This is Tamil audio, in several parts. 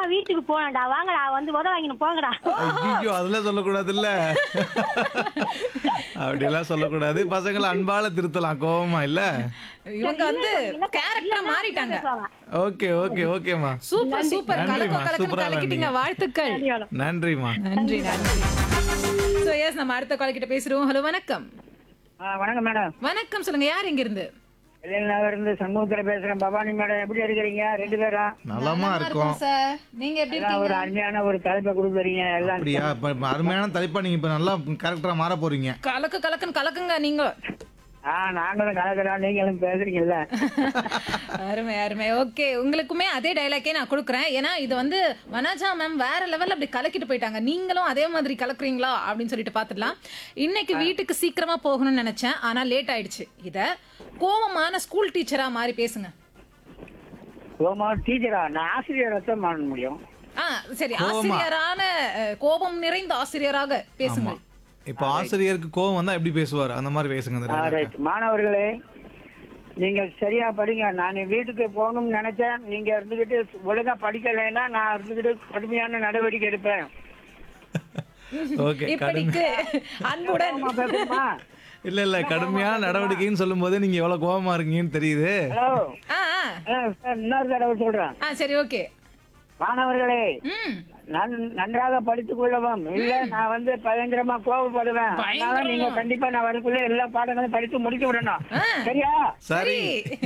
சீக்கிரமா வீட்டுக்கு போகணும்டா வாங்கடா வந்து உத வாங்கின்னு போங்கடா ஐயோ அதெல்லாம் சொல்லக்கூடாதுல்ல அப்படியெல்லாம் சொல்லக்கூடாது பசங்களை அன்பால திருத்தலாம் கோவமா இல்ல இவங்க வந்து கேரக்டரா மாறிட்டாங்க ஓகே ஓகே ஓகேம்மா சூப்பர் சூப்பர் நன்றிம்மா, கலக்கம் கலக்கம் சூப்பரா கலக்கிட்டீங்க வாழ்த்துக்கள் நன்றிம்மா நன்றி நன்றி சோ எஸ் நம்ம அடுத்த கால் கிட்ட பேசுறோம் ஹலோ வணக்கம் ஆ வணக்கம் மேடம் வணக்கம் சொல்லுங்க யார் இங்க இருந்து வெளிநகர் இருந்து சண்முகத்தில் பேசுறேன் பவானி மேடம் எப்படி இருக்கிறீங்க ரெண்டு பேரும் நலமா இருக்கும் சார் நீங்க எப்படி எல்லாம் ஒரு அருமையான ஒரு தலைப்பை கொடுக்குறீங்க எல்லாம் அப்படியா இப்ப இப்ப அருமையான தலைப்பா நீங்க இப்ப நல்லா கேரக்டரா மாற போறீங்க கலக்கு கலக்குன்னு கலக்குங்க நீங்க ஆ நாங்களும் கலக்கிறோம் நீங்களும் பேசுறீங்கல்ல அருமை அருமை ஓகே உங்களுக்குமே அதே டைலாக்கே நான் கொடுக்குறேன் ஏன்னா இது வந்து வனஜா மேம் வேற லெவல்ல அப்படி கலக்கிட்டு போயிட்டாங்க நீங்களும் அதே மாதிரி கலக்குறீங்களா அப்படின்னு சொல்லிட்டு பார்த்துடலாம் இன்னைக்கு வீட்டுக்கு சீக்கிரமா போகணும்னு நினைச்சேன் ஆனா லேட் ஆயிடுச்சு இத கோவமான ஸ்கூல் டீச்சரா மாதிரி பேசுங்க ஓமா டீச்சரா நான் ஆசிரியரை தான் பண்ண முடியும் ஆ சரி ஆசிரியரான அஹ், கோபம் நிறைந்த ஆசிரியராக பேசுங்க ஆமா இப்ப ஆசிரியருக்கு கோவம் வந்தா எப்படி பேசுவாரு அந்த மாதிரி பேசுங்க இந்த ஆ, dialogue. ரைட் மாணவர்களே நீங்க சரியா படிங்க நான் வீட்டுக்கு போகணும்னு நினைச்சேன் நீங்க இருந்துகிட்டு ஒழுங்கா படிக்கலைன்னா நான் இருந்துகிட்டு கடுமையான நடவடிக்கை எடுப்பேன் ஓகே கடுமை இப்படிக்கு அன்புடன் கோவமா பேசணுமா இல்ல இல்ல கடுமையான நடவடிக்கைன்னு சொல்லும் போது நீங்க எவ்வளவு கோவமா இருக்கீங்கன்னு தெரியுது ஹலோ ஆ ஆ. சார் இன்னொரு தடவை சொல்றேன் ஆ சரி ஓகே மாணவர்களே ம் நான் நன்றாக படித்துக் கொள்ளவும் இல்ல நான் வந்து பயங்கரமா கோவப்படுவேன் அதனால நீங்க கண்டிப்பா நான் வரக்குள்ள எல்லா பாடங்களும் படித்து முடிக்க விடணும் சரியா சரி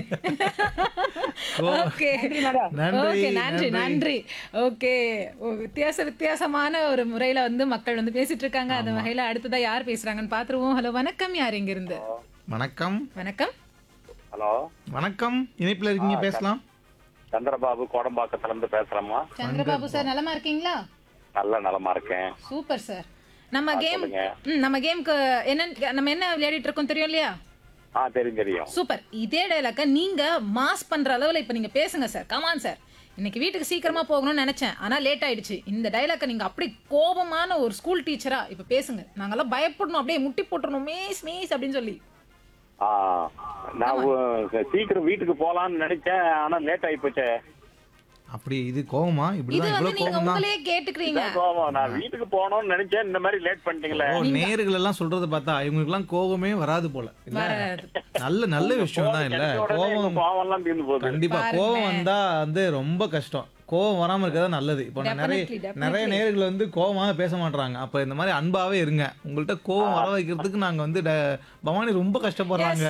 ஓகே மேடம் நன்றி ஓகே நன்றி நன்றி ஓகே வித்தியாச வித்தியாசமான ஒரு முறையில வந்து மக்கள் வந்து பேசிட்டு இருக்காங்க அந்த வகையில அடுத்ததா யார் பேசுறாங்கன்னு பாத்துருவோம் ஹலோ வணக்கம் யார் இங்க இருந்து வணக்கம் வணக்கம் ஹலோ வணக்கம் இணைப்புல இருக்கீங்க பேசலாம் சந்திரபாபு கோடம்பாக்கத்துல இருந்து பேசுறேம்மா சந்திரபாபு சார் நலமா இருக்கீங்களா நல்ல நலமா இருக்கேன் சூப்பர் சார் நம்ம கேம் சொல்லுங்க. ம் நம்ம கேம்க்கு என்ன நம்ம என்ன விளையாடிட்டு இருக்கோம் தெரியும் இல்லையா ஆ தெரியும் தெரியும் சூப்பர் இதே டைலாக்க நீங்க மாஸ் பண்ற அளவுல இப்ப நீங்க பேசுங்க சார் கமான் சார் இன்னைக்கு வீட்டுக்கு சீக்கிரமா போகணும்னு நினைச்சேன் ஆனா லேட் ஆயிடுச்சு இந்த டைலாக்க நீங்க அப்படி கோபமான ஒரு ஸ்கூல் டீச்சரா இப்ப பேசுங்க நாங்கெல்லாம் பயப்படணும் அப்படியே முட்டி போட்டுறணும் மேஸ் மேஸ் அப்படின்னு சொல்லி ஆ நான் உ- சீக்கிரம் வீட்டுக்கு போலாம்னு நினைச்சேன் ஆனா லேட் ஆகி போச்சே அப்படி இது கோவமா இது இப்படிதான் வந்து இவ்வளவு நீங்க கோவம் தான் உங்களையே கேட்டுக்கிறீங்க கோவம் நான் வீட்டுக்கு போகணும்னு நினைச்சேன் இந்த மாதிரி லேட் பண்ணிட்டீங்களே ஓ நேர்கள் எல்லாம் சொல்றத பார்த்தா இவங்களுக்கு எல்லாம் கோவமே வராது போல இல்ல வராது. நல்ல நல்ல விஷயம் தான் இல்ல கிடைச்ச உடனே எங்க கோவம் கோவம் எல்லாம் தீர்ந்து போகுது கண்டிப்பா கோவம் வந்தா வந்து ரொம்ப கஷ்டம் கோவம் வராம இருக்கிறதா நல்லது இப்போ நான் நிறைய Definitely, definitely. நிறைய நேர்கள் வந்து கோவமாக பேச மாட்றாங்க அப்ப இந்த மாதிரி அன்பாவே இருங்க உங்கள்ட்ட கோவம் வர வைக்கிறதுக்கு நாங்க வந்து ட- பவானி ரொம்ப கஷ்டப்படுறாங்க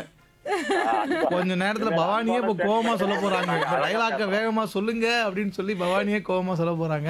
கொஞ்ச நேரத்துல பவானியே இப்போ கோவமா சொல்ல போறாங்க இப்ப டைலாக்க வேகமா சொல்லுங்க அப்படின்னு சொல்லி பவானியே கோவமா சொல்ல போறாங்க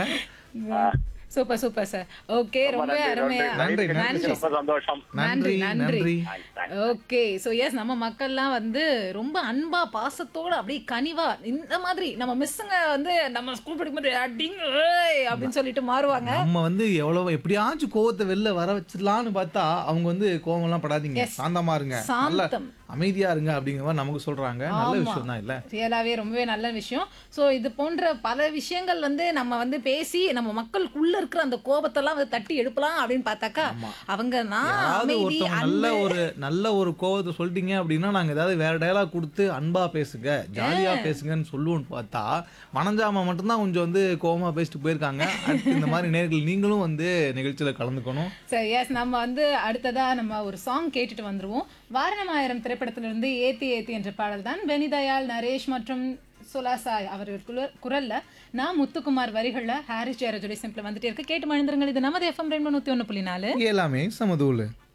சூப்பர் சூப்பர் சார் ஓகே ரொம்ப அருமையா நன்றி, நன்றி. நன்றி ரொம்ப சந்தோஷம் நன்றி நன்றி ஓகே சோ எஸ் நம்ம மக்கள்லாம் வந்து ரொம்ப அன்பா பாசத்தோட அப்படியே கனிவா இந்த மாதிரி நம்ம மிஸ்ஸுங்க வந்து நம்ம ஸ்கூல் படிக்கும்போது அடிங்க ஏய் அப்படின்னு சொல்லிட்டு மாறுவாங்க நம்ம வந்து எவ்வளவு எப்படியாச்சும் கோவத்தை வெளில வர வச்சிடலாம்னு பார்த்தா அவங்க வந்து கோவம் எல்லாம் படாதீங்க Yes. சாந்தமா இருங்க நல்ல சாந்தம் அமைதியா இருங்க அப்படிங்கிற மாதிரி நமக்கு சொல்றாங்க நல்ல ஆமா. விஷயம் தான் இல்ல ரியலாவே ரொம்பவே நல்ல விஷயம் சோ இது போன்ற பல விஷயங்கள் வந்து நம்ம வந்து பேசி நம்ம மக்களுக்குள்ள இருக்கிற அந்த கோபத்தெல்லாம் வந்து தட்டி எடுக்கலாம் அப்படின்னு பார்த்தாக்கா அவங்க நான் யாராவது அமைதி ஒருத்தவங்க நல்ல அன்பு ஒரு நல்ல ஒரு கோவத்தை சொல்லிட்டீங்க அப்படின்னா நாங்க ஏதாவது வேற டயலாக் கொடுத்து அன்பா பேசுங்க ஜாலியா பேசுங்கன்னு சொல்லுவோம்னு பார்த்தா மனஞ்சாம மட்டும்தான் கொஞ்சம் வந்து கோவமா பேசிட்டு போயிருக்காங்க அடுத்து இந்த மாதிரி நேர்கள் நீங்களும் வந்து நிகழ்ச்சியில கலந்துக்கணும் சரி எஸ் நம்ம வந்து அடுத்ததா நம்ம ஒரு சாங் கேட்டுட்டு வந்துருவோம் வாரணமாயிரம் திரைப்படத்திலிருந்து ஏத்தி ஏத்தி என்ற பாடல் தான் பெனிதயாள் நரேஷ் மற்றும் சுலாசா அவர்கள் குல- குரல்ல நான் முத்துக்குமார் வரிகள்ல ஹாரிஸ் ஜெயராஜோட சிம்பிள் வந்துட்டே இருக்கு கேட்டு மழுந்துருங்கள் இது நமது எஃப்எம் ரெண்டு நூத்தி ஒண்ணு புள்ளி நாலு எல்லாமே சமதூளு